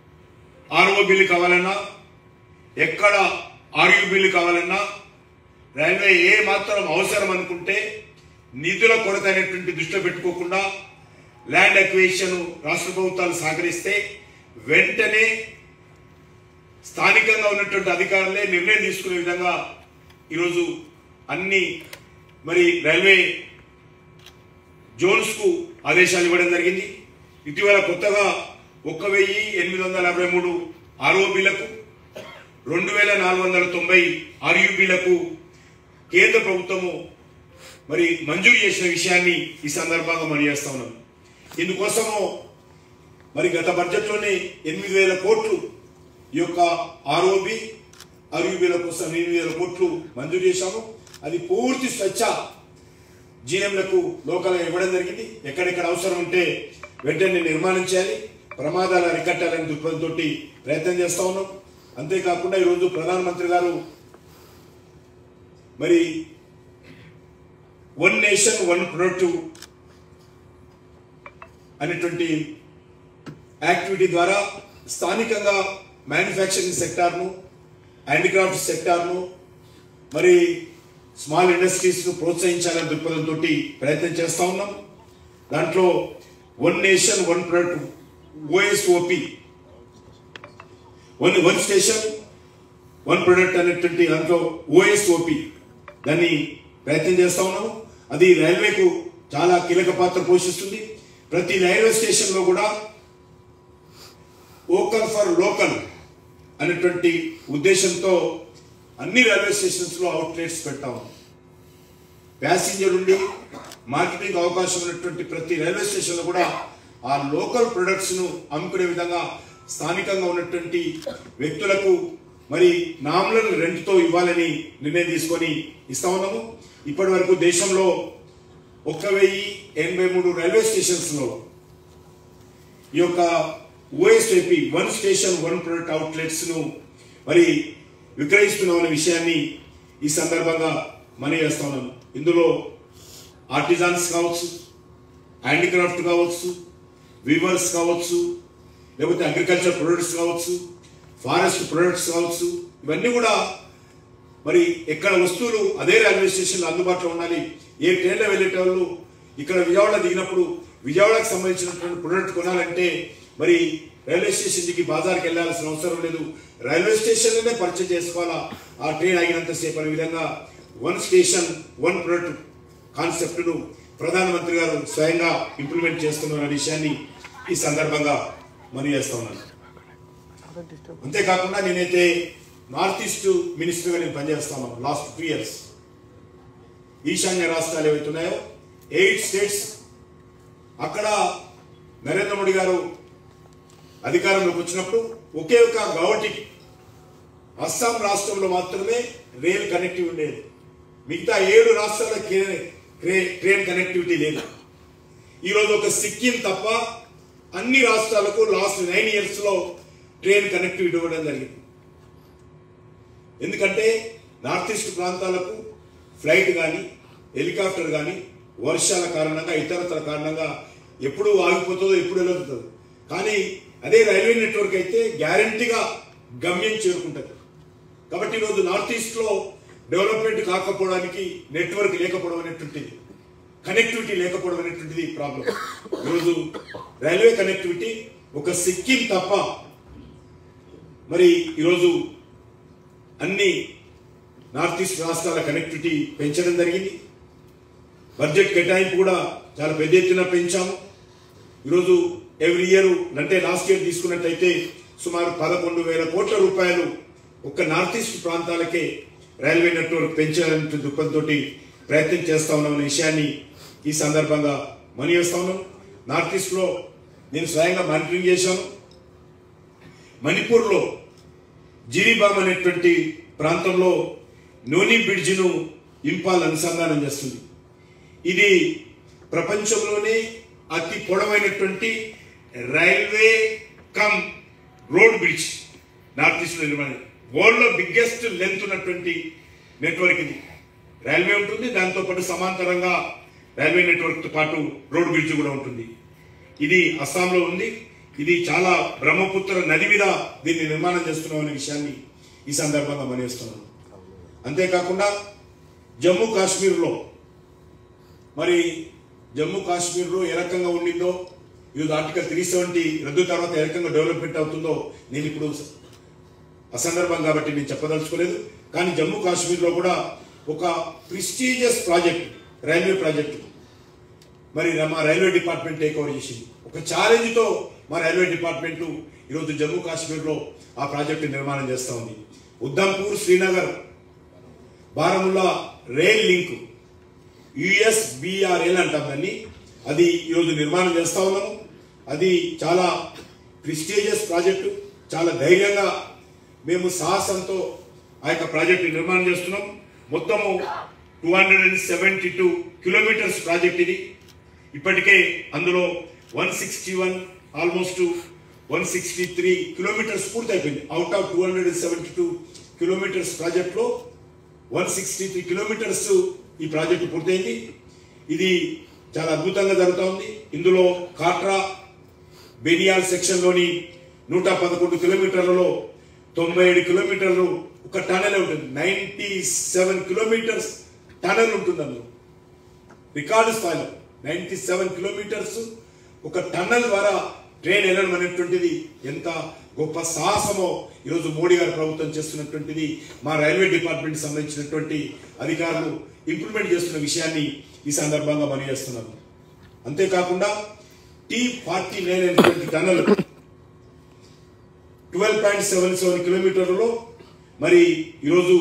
ఆర్ఓ బిల్లు కావాలన్నా ఎక్కడ ఆర్యూ బిల్లు కావాలన్నా రైల్వే ఏ మాత్రం అవసరం అనుకుంటే నిధుల కొరత అనేటువంటి దృష్టిలో పెట్టుకోకుండా ల్యాండ్ అక్వేషన్ రాష్ట్ర ప్రభుత్వాలు సహకరిస్తే వెంటనే స్థానికంగా ఉన్నటువంటి అధికారులే నిర్ణయం తీసుకునే విధంగా ఈరోజు అన్ని మరి రైల్వే జోన్స్ కు ఆదేశాలు ఇవ్వడం జరిగింది ఇటీవల కొత్తగా ఒక్క వెయ్యి ఎనిమిది వందల యాభై మూడు ఆర్ఓబీలకు రెండు వేల నాలుగు వందల తొంభై ఆర్యూబీలకు కేంద్ర ప్రభుత్వము మరి మంజూరు చేసిన విషయాన్ని ఈ సందర్భంగా మనం చేస్తా ఉన్నాం ఇందుకోసము మరి గత బడ్జెట్లోనే ఎనిమిది వేల కోట్లు ఈ యొక్క ఆర్ఓబి ఆర్యూబీల కోసం ఎనిమిది వేల కోట్లు మంజూరు చేశాము అది పూర్తి స్వచ్ఛ జీఎంలకు లోకల్ ఇవ్వడం జరిగింది ఎక్కడెక్కడ అవసరం ఉంటే వెంటనే నిర్మాణం చేయాలి ప్రమాదాల అరికట్టాలని దృక్పథంతో ప్రయత్నం చేస్తా ఉన్నాం అంతేకాకుండా ఈరోజు ప్రధానమంత్రి గారు మరి వన్ నేషన్ వన్ ప్రొడక్ట్ అనేటువంటి యాక్టివిటీ ద్వారా స్థానికంగా మ్యానుఫ్యాక్చరింగ్ సెక్టార్ను హ్యాండిక్రాఫ్ట్ సెక్టార్ను మరి స్మాల్ ఇండస్ట్రీస్ ను ప్రోత్సహించాలనే దృక్పథంతో ప్రయత్నం చేస్తా ఉన్నాం దాంట్లో one nation one product OSOP one one station one product అనేటువంటి దాంట్లో ఓఎస్ఓపి దాన్ని ప్రయత్నం చేస్తా ఉన్నాము అది రైల్వేకు చాలా కీలక పాత్ర పోషిస్తుంది ప్రతి రైల్వే స్టేషన్ లో కూడా ఓకల్ ఫర్ లోకల్ అనేటువంటి ఉద్దేశంతో అన్ని రైల్వే స్టేషన్స్ లో అవుట్లెట్స్ పెట్టాము ప్యాసింజర్ ఉండి మార్కెటింగ్ అవకాశం ఉన్నటువంటి ప్రతి రైల్వే స్టేషన్ లో కూడా ఆ లోకల్ ప్రొడక్ట్స్ ను అమ్ముకునే విధంగా స్థానికంగా ఉన్నటువంటి వ్యక్తులకు మరి నామినల్ రెంట్ తో ఇవ్వాలని నిర్ణయం తీసుకొని ఇస్తా ఉన్నాము ఇప్పటి వరకు దేశంలో ఒక్క వెయ్యి ఎనభై మూడు రైల్వే స్టేషన్స్ లో ఈ యొక్క OSAP one station one product outlets ను మరి విక్రయిస్తున్నాం అనే విషయాన్ని ఈ సందర్భంగా మనం చేస్తా ఉన్నాం ఇందులో ఆర్టిజాన్స్ కావచ్చు హ్యాండిక్రాఫ్ట్ కావచ్చు వీవర్స్ కావచ్చు లేకపోతే అగ్రికల్చర్ ప్రొడక్ట్స్ కావచ్చు ఫారెస్ట్ ప్రొడక్ట్స్ కావచ్చు ఇవన్నీ కూడా మరి ఎక్కడ వస్తువులు అదే రైల్వే స్టేషన్లో అందుబాటులో ఉండాలి ఏ ట్రైన్లో వెళ్ళేటోళ్ళు ఇక్కడ విజయవాడ దిగినప్పుడు విజయవాడకు సంబంధించినటువంటి ప్రొడక్ట్ కొనాలంటే మరి రైల్వే స్టేషన్కి బాజార్కి వెళ్ళాల్సిన అవసరం లేదు రైల్వే స్టేషన్లోనే పర్చేజ్ చేసుకోవాలా ఆ ట్రైన్ ఆగినంతసేపు అనే విధంగా వన్ స్టేషన్ వన్ ప్రొడక్ట్ కాన్సెప్ట్ను ప్రధానమంత్రి గారు స్వయంగా ఇంప్లిమెంట్ చేస్తున్న విషయాన్ని ఈ సందర్భంగా మనం చేస్తా ఉన్నాను అంతేకాకుండా నేనైతే నార్త్ ఈస్ట్ మినిస్టర్గా నేను పనిచేస్తాను లాస్ట్ టూ ఇయర్స్ ఈశాన్య రాష్ట్రాలు ఏవైతున్నాయో ఎయిట్ స్టేట్స్ అక్కడ నరేంద్ర మోడీ గారు అధికారంలోకి వచ్చినప్పుడు ఒకే ఒక గౌహటికి అస్సాం రాష్ట్రంలో మాత్రమే రైల్ కనెక్టివిటీ ఉండేది మిగతా ఏడు రాష్ట్రాల ట్రైన్ కనెక్టివిటీ లేదు ఈరోజు ఒక సిక్కిం తప్ప అన్ని రాష్ట్రాలకు లాస్ట్ నైన్ ఇయర్స్ లో ట్రైన్ కనెక్టివిటీ ఇవ్వడం జరిగింది ఎందుకంటే నార్త్ ఈస్ట్ ప్రాంతాలకు ఫ్లైట్ కానీ హెలికాప్టర్ కానీ వర్షాల కారణంగా ఇతరతర కారణంగా ఎప్పుడు ఆగిపోతుందో ఎప్పుడు వెళ్ళవుతుందో కానీ అదే రైల్వే నెట్వర్క్ అయితే గ్యారంటీగా గమ్యం చేరుకుంటుంది కాబట్టి ఈరోజు నార్త్ ఈస్ట్ లో డెవలప్మెంట్ కాకపోవడానికి నెట్వర్క్ లేకపోవడం అనేటువంటిది కనెక్టివిటీ లేకపోవడం అనేటువంటిది ప్రాబ్లం ఈరోజు రైల్వే కనెక్టివిటీ ఒక సిక్కిం తప్ప మరి ఈరోజు అన్ని నార్త్ ఈస్ట్ రాష్ట్రాల కనెక్టివిటీ పెంచడం జరిగింది బడ్జెట్ కేటాయింపు కూడా చాలా పెద్ద ఎత్తున పెంచాము ఈరోజు ఎవ్రీ ఇయర్ అంటే లాస్ట్ ఇయర్ తీసుకున్నట్లయితే సుమారు పదకొండు వేల కోట్ల రూపాయలు ఒక్క నార్త్ ఈస్ట్ ప్రాంతాలకే రైల్వే నెట్వర్క్ పెంచాలనే దృక్పథంతో ప్రయత్నం చేస్తా ఉన్నాం అనే విషయాన్ని ఈ సందర్భంగా మనీ చేస్తా ఉన్నాం నార్త్ ఈస్ట్ లో నేను స్వయంగా మానిటరింగ్ చేశాను మణిపూర్లో జిరిబామ్ అనేటువంటి ప్రాంతంలో నోని బ్రిడ్జిను ఇంపాల్ అనుసంధానం చేస్తుంది ఇది ప్రపంచంలోనే అతి పొడవైనటువంటి railway cum road bridge north east నిర్మాణం వరల్డ్ లో బిగ్గెస్ట్ లెంత్ ఉన్నటువంటి నెట్వర్క్ ఇది రైల్వే ఉంటుంది దాంతో పాటు సమాంతరంగా రైల్వే నెట్వర్క్ తో పాటు రోడ్ బ్రిడ్జ్ కూడా ఉంటుంది ఇది అస్సాంలో ఉంది ఇది చాలా బ్రహ్మపుత్ర నది మీద దీన్ని నిర్మాణం చేస్తున్నాం అనే విషయాన్ని ఈ సందర్భంగా మనవేస్తున్నాను అంతేకాకుండా జమ్మూ కాశ్మీర్లో మరి జమ్మూ కాశ్మీర్లో ఏ రకంగా ఉండిందో ఈరోజు ఆర్టికల్ త్రీ సెవెంటీ రద్దు తర్వాత ఏ రకంగా డెవలప్మెంట్ అవుతుందో నేను ఇప్పుడు అసందర్భం కాబట్టి నేను చెప్పదలుచుకోలేదు కానీ జమ్మూ కాశ్మీర్లో కూడా ఒక ప్రిస్టీజియస్ ప్రాజెక్ట్ రైల్వే ప్రాజెక్టు మరి మా రైల్వే డిపార్ట్మెంట్ టేక్ ఓవర్ చేసింది ఒక ఛాలెంజ్తో మా రైల్వే డిపార్ట్మెంట్ ఈరోజు జమ్మూ కాశ్మీర్లో ఆ ప్రాజెక్టు నిర్మాణం చేస్తూ ఉంది Udhampur Srinagar Baramulla rail link USBRL అంటాం దాన్ని అది ఈరోజు నిర్మాణం చేస్తా ఉన్నాము అది చాలా ప్రిస్టేజియస్ ప్రాజెక్టు చాలా ధైర్యంగా మేము సాహసంతో ఆ యొక్క ప్రాజెక్టు నిర్మాణం చేస్తున్నాం మొత్తము two hundred and seventy two kilometres project ఇది ఇప్పటికే అందులో one sixty one almost one sixty three kilometres పూర్తి అయిపోయింది out of two hundred and seventy two kilometres ప్రాజెక్ట్లో వన్ సిక్స్టీ త్రీ కిలోమీటర్స్ ఈ ప్రాజెక్టు పూర్తయింది ఇది చాలా అద్భుతంగా జరుగుతూ ఉంది ఇందులో కాట్రా బెనియాల్ సెక్షన్లోని నూట పదకొండు కిలోమీటర్లలో తొంభై ఏడు కిలోమీటర్లు ఒక టనల్ ఉంటుంది నైంటీ సెవెన్ కిలోమీటర్స్ టనల్ ఉంటుంది అందులో రికార్డు స్థాయిలో నైంటీ సెవెన్ కిలోమీటర్స్ ఒక టన్నల్ ద్వారా ట్రైన్ వెళ్ళడం అనేటువంటిది ఎంత గొప్ప సాహసమో ఈరోజు మోడీ గారి ప్రభుత్వం చేస్తున్నటువంటిది మా రైల్వే డిపార్ట్మెంట్ సంబంధించినటువంటి అధికారులు ఇంప్లిమెంట్ చేస్తున్న విషయాన్ని ఈ సందర్భంగా మనం చేస్తున్నాను అంతేకాకుండా టీ ఫార్టీ నైన్ అనేటువంటి tunnel twelve point seven seven కిలోమీటర్లలో మరి ఈరోజు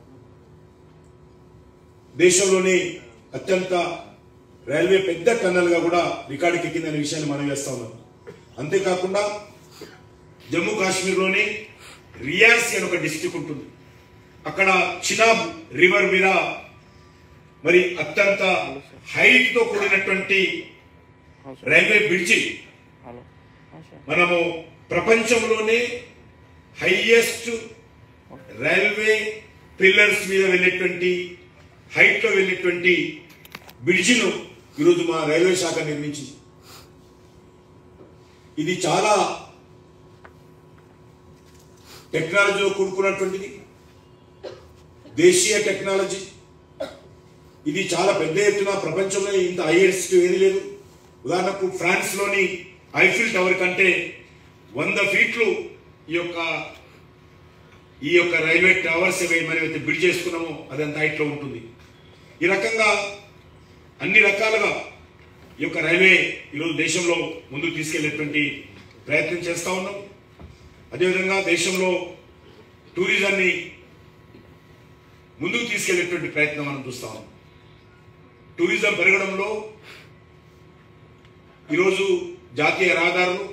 దేశంలోనే అత్యంత రైల్వే పెద్ద టన్నల్ గా కూడా రికార్డుకి ఎక్కిందనే విషయాన్ని మనం చేస్తా ఉన్నాం అంతేకాకుండా జమ్మూ కాశ్మీర్లోనే రియాసి అని ఒక డిస్టిక్ ఉంటుంది అక్కడ చినాబ్ రివర్ మీద మరి అత్యంత హైట్ తో కూడినటువంటి రైల్వే బ్రిడ్జి హలో సార్ మనము ప్రపంచంలోనే హైయెస్ట్ రైల్వే పిల్లర్స్ మీద వెళ్ళేటువంటి హైట్ లో వెళ్ళేటువంటి బ్రిడ్జిను ఈరోజు మా రైల్వే శాఖ నిర్మించింది ఇది చాలా టెక్నాలజీలో కూడుకున్నటువంటిది దేశీయ టెక్నాలజీ ఇది చాలా పెద్ద ఎత్తున ప్రపంచంలో ఇంత హైయెస్ట్ ఏది లేదు ఉదాహరణకు ఫ్రాన్స్ లోని ఐఫిల్ టవర్ కంటే వంద ఫీట్లు ఈ యొక్క ఈ యొక్క రైల్వే టవర్స్ ఏవై మనం అయితే బిల్డ్ చేసుకున్నామో అదంత హైట్ లో ఉంటుంది ఈ రకంగా అన్ని రకాలుగా ఈ యొక్క రైల్వే ఈరోజు దేశంలో ముందుకు తీసుకెళ్లేటువంటి ప్రయత్నం చేస్తా ఉన్నాం అదేవిధంగా దేశంలో టూరిజాన్ని ముందుకు తీసుకెళ్లేటువంటి ప్రయత్నం మనం చూస్తా ఉన్నాం టూరిజం పెరగడంలో ఈరోజు జాతీయ రహదారులు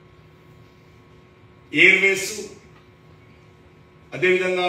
ఎయిర్వేస్ అదేవిధంగా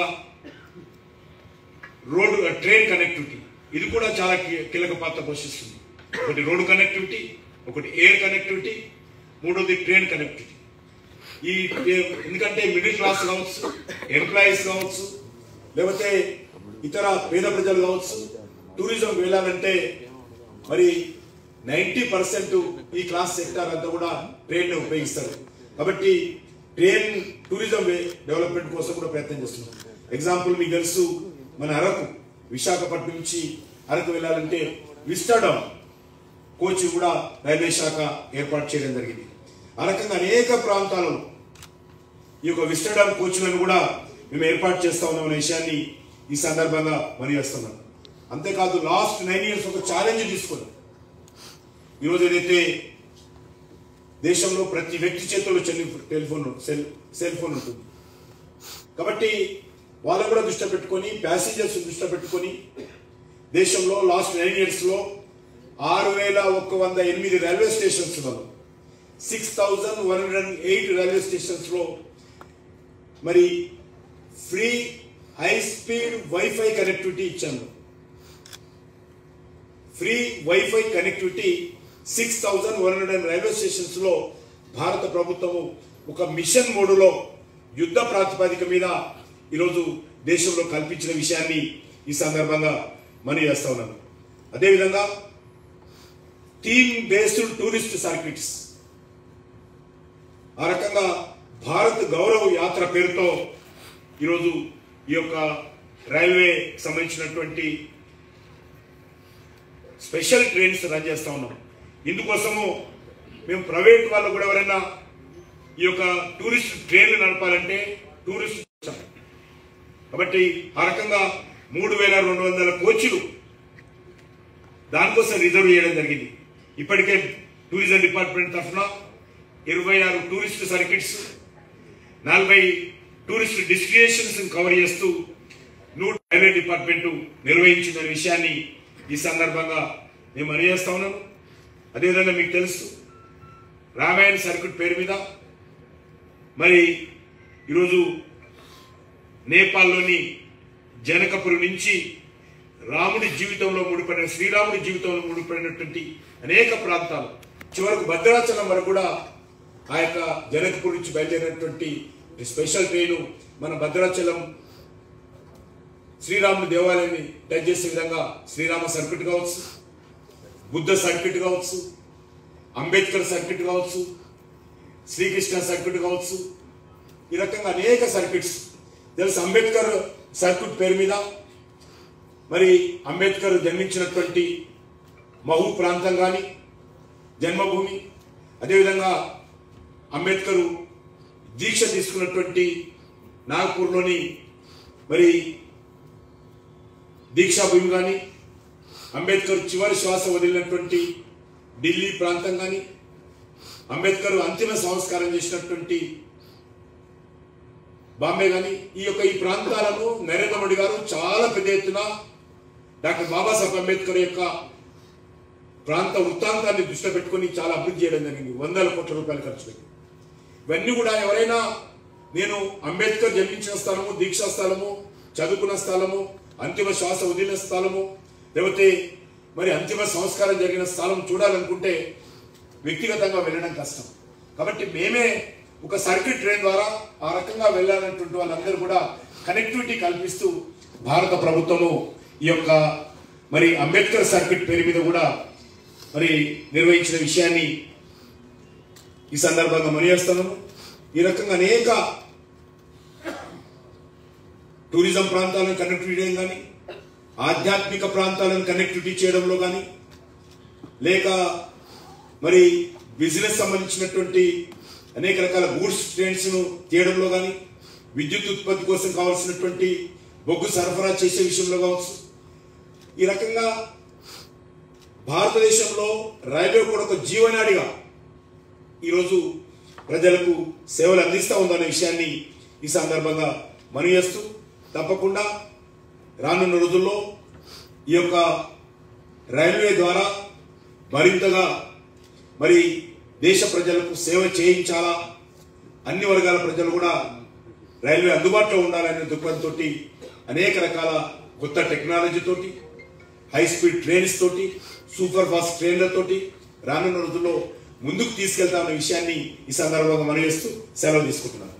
రోడ్డు ట్రైన్ కనెక్టివిటీ ఇది కూడా చాలా కీ- కీలక పాత్ర పోషిస్తుంది ఒకటి రోడ్డు కనెక్టివిటీ ఒకటి ఎయిర్ కనెక్టివిటీ మూడోది ట్రైన్ కనెక్టివిటీ ఈ ఏ- ఎందుకంటే మిడిల్ క్లాస్ కావచ్చు ఎంప్లాయీస్ కావచ్చు లేకపోతే ఇతర పేద ప్రజలు కావచ్చు టూరిజం వెళ్ళాలంటే మరి నైంటీ పర్సెంట్ ఈ క్లాస్ సెక్టార్ అంతా కూడా ట్రైన్ ఉపయోగిస్తారు కాబట్టి ట్రైన్ టూరిజం వే- డెవలప్మెంట్ కోసం కూడా ప్రయత్నం చేస్తున్నాం ఎగ్జాంపుల్ మీకు తెలుసు మన అరకు విశాఖపట్నం నుంచి అరకు వెళ్ళాలంటే విస్టాడమ్ కోచ్ కూడా రైల్వే శాఖ ఏర్పాటు చేయడం జరిగింది ఆ రకంగా అనేక ప్రాంతాలలో ఈ యొక్క విస్టడమ్ కోచ్లను కూడా మేము ఏర్పాటు చేస్తా ఉన్నాం అనే విషయాన్ని ఈ సందర్భంగా మనవేస్తున్నాం అంతేకాదు లాస్ట్ నైన్ ఇయర్స్ ఒక ఛాలెంజ్ తీసుకున్నాం ఈరోజు ఏదైతే దేశంలో ప్రతి వ్యక్తి చేతిలో చెల్లి టెలిఫోన్ సెల్ సెల్ ఫోన్ ఉంటుంది కాబట్టి వాళ్ళు కూడా దృష్టి పెట్టుకొని ప్యాసింజర్స్ దృష్టి పెట్టుకొని దేశంలో లాస్ట్ నైన్ ఇయర్స్ లో ఆరు వేల ఒక్క వంద ఎనిమిది రైల్వే స్టేషన్స్ ఉన్నారు six thousand one hundred and eight railway stations లో మరి free high speed wifi connectivity ఇచ్చాను free wifi connectivity six thousand one hundred railway stations లో భారత ప్రభుత్వము ఒక మిషన్ మోడులో యుద్ధ ప్రాతిపదిక మీద ఈరోజు దేశంలో కల్పించిన విషయాన్ని ఈ సందర్భంగా మనం చేస్తా ఉన్నాను అదేవిధంగా థీమ్ బేస్డ్ టూరిస్ట్ సర్క్యూట్స్ ఆ రకంగా భారత్ గౌరవ యాత్ర పేరుతో ఈరోజు ఈ యొక్క రైల్వే సంబంధించినటువంటి స్పెషల్ ట్రైన్స్ రన్ చేస్తా ఉన్నాం ఇందుకోసము మేము ప్రైవేట్ వాళ్ళు కూడా ఎవరైనా ఈ యొక్క టూరిస్ట్ ట్రైన్లు నడపాలంటే టూరిస్ట్ కోసం. కాబట్టి ఆ రకంగా మూడు వేల రెండు వందల కోచ్లు దానికోసం రిజర్వ్ చేయడం జరిగింది ఇప్పటికే టూరిజం డిపార్ట్మెంట్ తరఫున ఇరవై ఆరు టూరిస్ట్ సర్కిట్స్ నలభై టూరిస్ట్ డెస్టినేషన్స్ కవర్ చేస్తూ నూట రైల్వే డిపార్ట్మెంట్ నిర్వహించిన విషయాన్ని ఈ సందర్భంగా మేము అందజేస్తా ఉన్నాము అదేవిధంగా మీకు తెలుసు రామాయణ సర్క్యూట్ పేరు మీద మరి ఈరోజు నేపాల్లోని జనకపురి నుంచి రాముడి జీవితంలో ముడిపడిన శ్రీరాముడి జీవితంలో ముడిపడినటువంటి అనేక ప్రాంతాలు చివరకు భద్రాచలం వరకు కూడా ఆ యొక్క జనకపురి నుంచి బయలుదేరినటువంటి స్పెషల్ ట్రైను మన భద్రాచలం శ్రీరాముడి దేవాలయాన్ని టచ్ చేసే విధంగా శ్రీరామ సర్క్యూట్ కావచ్చు బుద్ధ సర్క్యూట్ కావచ్చు అంబేద్కర్ సర్క్యూట్ కావచ్చు శ్రీకృష్ణ సర్క్యూట్ కావచ్చు ఈ రకంగా అనేక సర్క్యూట్స్ తెలుసు అంబేద్కర్ సర్క్యూట్ పేరు మీద మరి అంబేద్కర్ జన్మించినటువంటి మహు ప్రాంతం కానీ జన్మభూమి అదేవిధంగా అంబేద్కర్ దీక్ష తీసుకున్నటువంటి నాగపూర్లోని మరి దీక్షాభూమి కానీ అంబేద్కర్ చివరి శ్వాస వదిలినటువంటి ఢిల్లీ ప్రాంతం కానీ అంబేద్కర్ అంతిమ సంస్కారం చేసినటువంటి బాంబే కానీ ఈ యొక్క ఈ ప్రాంతాలను నరేంద్ర మోడీ గారు చాలా పెద్ద ఎత్తున డాక్టర్ బాబాసాహెబ్ అంబేద్కర్ యొక్క ప్రాంత వృత్తాంతాన్ని దృష్టిలో పెట్టుకొని చాలా అభివృద్ధి చేయడం జరిగింది వందల కోట్ల రూపాయలు ఖర్చు పెట్టి ఇవన్నీ కూడా ఎవరైనా నేను అంబేద్కర్ జన్మించిన స్థలము దీక్షా స్థలము చదువుకున్న స్థలము అంతిమ శ్వాస వదిలిన స్థలము లేకపోతే మరి అంతిమ సంస్కారం జరిగిన స్థలం చూడాలనుకుంటే వ్యక్తిగతంగా వెళ్ళడం కష్టం కాబట్టి మేమే ఒక సర్క్యూట్ ట్రైన్ ద్వారా ఆ రకంగా వెళ్ళాలన్నటువంటి వాళ్ళందరూ కూడా కనెక్టివిటీ కల్పిస్తూ భారత ప్రభుత్వము ఈ యొక్క మరి అంబేద్కర్ సర్క్యూట్ పేరు మీద కూడా మరి నిర్వహించిన విషయాన్ని ఈ సందర్భంగా మనియేస్తున్నాను ఈ రకంగా అనేక టూరిజం ప్రాంతాలను కనెక్టివిటీ చేయడం కానీ ఆధ్యాత్మిక ప్రాంతాలను కనెక్టివిటీ చేయడంలో కానీ లేక మరి బిజినెస్ సంబంధించినటువంటి అనేక రకాల గూడ్స్ ట్రైన్స్ ను తీయడంలో కానీ విద్యుత్ ఉత్పత్తి కోసం కావాల్సినటువంటి బొగ్గు సరఫరా చేసే విషయంలో కావచ్చు ఈ రకంగా భారతదేశంలో రైల్వే కూడా ఒక జీవనాడిగా ఈరోజు ప్రజలకు సేవలు అందిస్తూ ఉందనే విషయాన్ని ఈ సందర్భంగా మనవి చేస్తూ తప్పకుండా రానున్న రోజుల్లో ఈ యొక్క రైల్వే ద్వారా మరింతగా మరి దేశ ప్రజలకు సేవ చేయించాలా అన్ని వర్గాల ప్రజలు కూడా రైల్వే అందుబాటులో ఉండాలనే దృక్పథంతో అనేక రకాల కొత్త టెక్నాలజీతోటి హై స్పీడ్ ట్రైన్స్ తోటి సూపర్ ఫాస్ట్ ట్రైన్లతోటి రానున్న రోజుల్లో ముందుకు తీసుకెళ్తామన్న విషయాన్ని ఈ సందర్భంగా మనవేస్తూ సెలవు తీసుకుంటున్నాను